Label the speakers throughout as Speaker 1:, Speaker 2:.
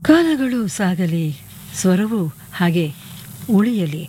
Speaker 1: ಕಾಲಗಳು ಸಾಗಲಿ ಸ್ವರವು ಹಾಗೆ ಉಳಿಯಲಿ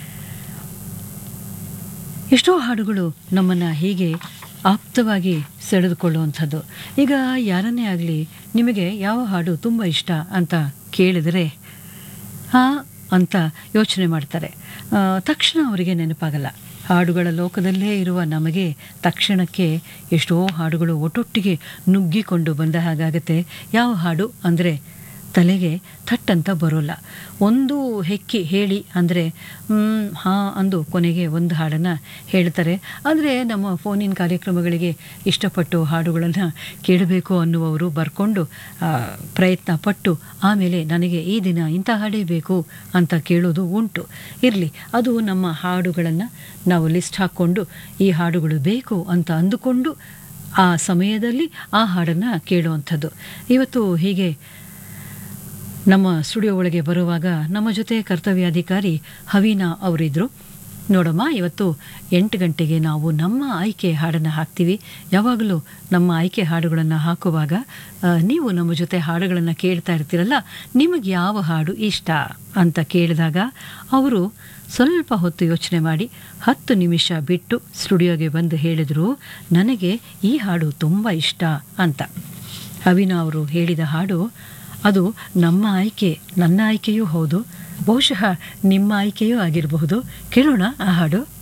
Speaker 1: ಎಷ್ಟೋ ಹಾಡುಗಳು ನಮ್ಮನ್ನು ಹೀಗೆ ಆಪ್ತವಾಗಿ ಸೆಳೆದುಕೊಳ್ಳುವಂಥದ್ದು ಈಗ ಯಾರನ್ನೇ ಆಗಲಿ ನಿಮಗೆ ಯಾವ ಹಾಡು ತುಂಬ ಇಷ್ಟ ಅಂತ ಕೇಳಿದರೆ ಹಾಂ ಅಂತ ಯೋಚನೆ ಮಾಡ್ತಾರೆ ಆ, ತಕ್ಷಣ ಅವರಿಗೆ ನೆನಪಾಗಲ್ಲ ಹಾಡುಗಳ ಲೋಕದಲ್ಲೇ ಇರುವ ನಮಗೆ ತಕ್ಷಣಕ್ಕೆ ಎಷ್ಟೋ ಹಾಡುಗಳು ಒಟ್ಟೊಟ್ಟಿಗೆ ನುಗ್ಗಿಕೊಂಡು ಬಂದ ಹಾಗಾಗತ್ತೆ ಯಾವ ಹಾಡು ಅಂದರೆ ತಲೆಗೆ ಥಟ್ಟಂತ ಬರೋಲ್ಲ ಒಂದು ಹೆಕ್ಕಿ ಹೇಳಿ ಅಂದರೆ ಹಾಂ ಅಂದು ಕೊನೆಗೆ ಒಂದು ಹಾಡನ್ನು ಹೇಳ್ತಾರೆ ಆದರೆ ನಮ್ಮ ಫೋನಿನ ಕಾರ್ಯಕ್ರಮಗಳಿಗೆ ಇಷ್ಟಪಟ್ಟು ಹಾಡುಗಳನ್ನು ಕೇಳಬೇಕು ಅನ್ನುವವರು ಬರ್ಕೊಂಡು ಆ, ಪ್ರಯತ್ನ ಪಟ್ಟು ಆಮೇಲೆ ನನಗೆ ಈ ದಿನ ಇಂಥ ಹಾಡೇ ಬೇಕು ಅಂತ ಕೇಳೋದು ಉಂಟು ಇರಲಿ ಅದು ನಮ್ಮ ಹಾಡುಗಳನ್ನು ನಾವು ಲಿಸ್ಟ್ ಹಾಕ್ಕೊಂಡು ಈ ಹಾಡುಗಳು ಬೇಕು ಅಂತ ಅಂದುಕೊಂಡು ಆ ಸಮಯದಲ್ಲಿ ಆ ಹಾಡನ್ನು ಕೇಳುವಂಥದ್ದು ಇವತ್ತು ಹೀಗೆ ನಮ್ಮ ಸ್ಟುಡಿಯೋ ಒಳಗೆ ಬರುವಾಗ ನಮ್ಮ ಜೊತೆ ಕರ್ತವ್ಯಾಧಿಕಾರಿ ಹವೀನಾ ಅವರಿದ್ದರು ನೋಡಮ್ಮ ಇವತ್ತು ಎಂಟು ಗಂಟೆಗೆ ನಾವು ನಮ್ಮ ಆಯ್ಕೆ ಹಾಡನ್ನು ಹಾಕ್ತೀವಿ ಯಾವಾಗಲೂ ನಮ್ಮ ಆಯ್ಕೆ ಹಾಡುಗಳನ್ನು ಹಾಕುವಾಗ ಆ, ನೀವು ನಮ್ಮ ಜೊತೆ ಹಾಡುಗಳನ್ನು ಕೇಳ್ತಾ ಇರ್ತೀರಲ್ಲ ನಿಮಗೆ ಯಾವ ಹಾಡು ಇಷ್ಟ ಅಂತ ಕೇಳಿದಾಗ ಅವರು ಸ್ವಲ್ಪ ಹೊತ್ತು ಯೋಚನೆ ಮಾಡಿ ಹತ್ತು ನಿಮಿಷ ಬಿಟ್ಟು ಸ್ಟುಡಿಯೋಗೆ ಬಂದು ಹೇಳಿದರು ನನಗೆ ಈ ಹಾಡು ತುಂಬ ಇಷ್ಟ ಅಂತ ಅವಿನಾ ಅವರು ಹೇಳಿದ ಹಾಡು ಅದು ನಮ್ಮ ಆಯ್ಕೆ ನನ್ನ ಆಯ್ಕೆಯೂ ಹೌದು ಬಹುಶಃ ನಿಮ್ಮ ಆಯ್ಕೆಯೂ ಆಗಿರಬಹುದು ಕೇಳೋಣ ಆ ಹಾಡು